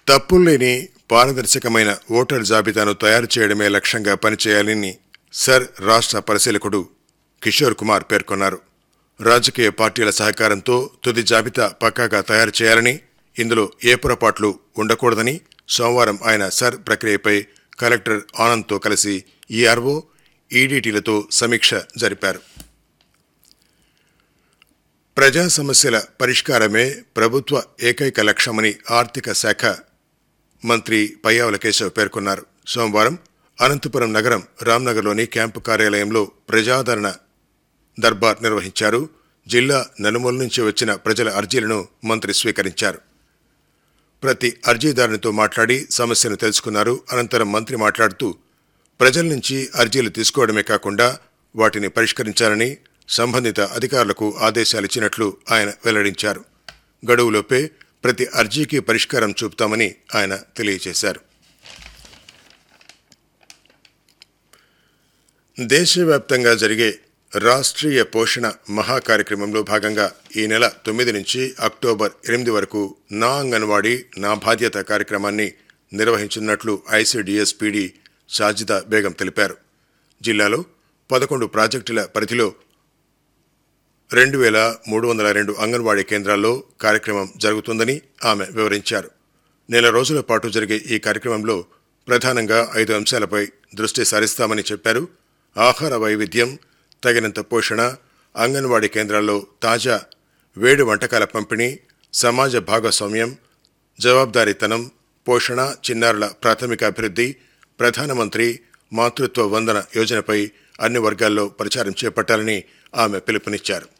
తప్పుల్లేని పారదర్శకమైన voter జాబితాను తయారు చేయడమే లక్ష్యంగా పనిచేయాలని సర్ రాష్ట్ర పరిశీలకుడు కిషోర్ కుమార్ పేర్కొన్నారు రాజకీయ పార్టీల సహకారంతో తుది జాబితా పక్కాగా తయారు చేయాలని ఇందులో ఏ పొరపాట్లు ఉండకూడదని సోమవారం ఆయన సర్ ప్రక్రియపై కలెక్టర్ ఆనంద్తో కలిసి ఈఆర్ఓ ఈడీటీలతో సమీక్ష జరిపారు ప్రజా సమస్యల పరిష్కారమే ప్రభుత్వ ఏకైక లక్ష్యమని ఆర్థిక శాఖ మంత్రి పయ్యావుల కేశవ్ పేర్కొన్నారు సోమవారం అనంతపురం నగరం రామ్నగర్లోని క్యాంపు కార్యాలయంలో ప్రజాదరణ దర్బార్ నిర్వహించారు జిల్లా నలుమూల నుంచి వచ్చిన ప్రజల అర్జీలను మంత్రి స్వీకరించారు ప్రతి అర్జీదారునితో మాట్లాడి సమస్యను తెలుసుకున్నారు అనంతరం మంత్రి మాట్లాడుతూ ప్రజల నుంచి అర్జీలు తీసుకోవడమే కాకుండా వాటిని పరిష్కరించాలని సంబంధిత అధికారులకు ఆదేశాలిచ్చినట్లు ఆయన వెల్లడించారు గడువులోపే ప్రతి అర్జీకి పరిష్కారం చూపుతామని ఆయన తెలియజేశారు దేశవ్యాప్తంగా జరిగే రాష్ట్రీయ పోషణ మహా కార్యక్రమంలో భాగంగా ఈ నెల తొమ్మిది నుంచి అక్టోబర్ ఎనిమిది వరకు నా అంగన్వాడీ నా బాధ్యత కార్యక్రమాన్ని నిర్వహించనున్నట్లు ఐసీడీఎస్ పీడీ సాజిదా బేగం తెలిపారు జిల్లాలో పదకొండు ప్రాజెక్టుల పరిధిలో రెండు వేల మూడు వందల రెండు అంగన్వాడీ కేంద్రాల్లో కార్యక్రమం జరుగుతుందని ఆమె వివరించారు నెల రోజుల పాటు జరిగే ఈ కార్యక్రమంలో ప్రధానంగా ఐదు అంశాలపై దృష్టి సారిస్తామని చెప్పారు ఆహార వైవిధ్యం తగినంత పోషణ అంగన్వాడీ కేంద్రాల్లో తాజా వేడి వంటకాల పంపిణీ సమాజ భాగస్వామ్యం జవాబుదారీతనం పోషణ చిన్నారుల ప్రాథమిక అభివృద్ధి ప్రధానమంత్రి మాతృత్వ వందన యోజనపై అన్ని వర్గాల్లో ప్రచారం చేపట్టాలని ఆమె పిలుపునిచ్చారు